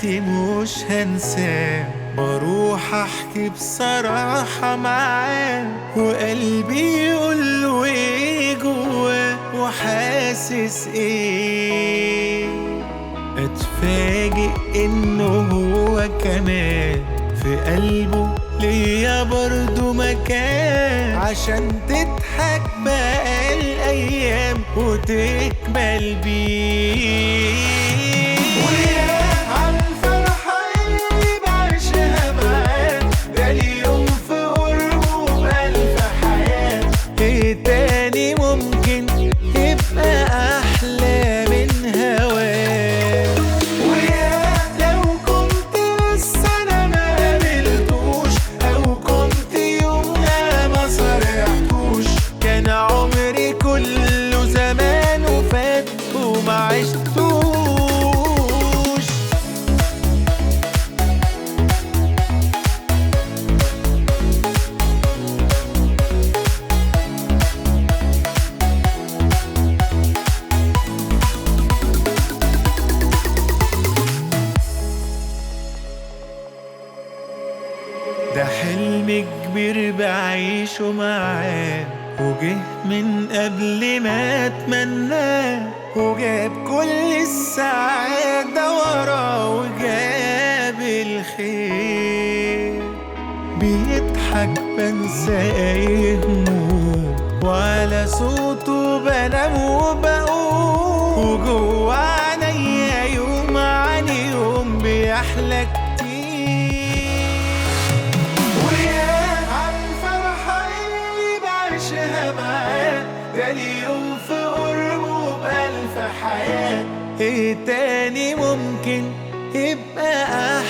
دلوقتي مش هنساه بروح احكي بصراحة معاه وقلبي يقول له ايه جواه وحاسس ايه اتفاجئ انه هو كمان في قلبه ليا برضو مكان عشان تضحك بقى الايام وتكمل بيه ويا عالفرحة اللي بعيشها معاه جالي يوم في قربه بألف حياة ايه تاني ممكن يبقى أحلى من هواه ويا لو كنت لسه أنا ما قابلتوش أو كنت يومها ما صرحتوش كان عمري كله زمان وفات وما عشتوش ده حلم كبير بعيشه معاه وجه من قبل ما اتمناه وجاب كل السعادة وراه وجاب الخير بيضحك بنسى اي هموم وعلى صوته بنام وبقوم وجوه عينيا يوم عن يوم بيحلى كتير ويا عالفرحة اللي بعيشها معاه جالي يوم في قربه بألف حياة ايه تاني ممكن يبقى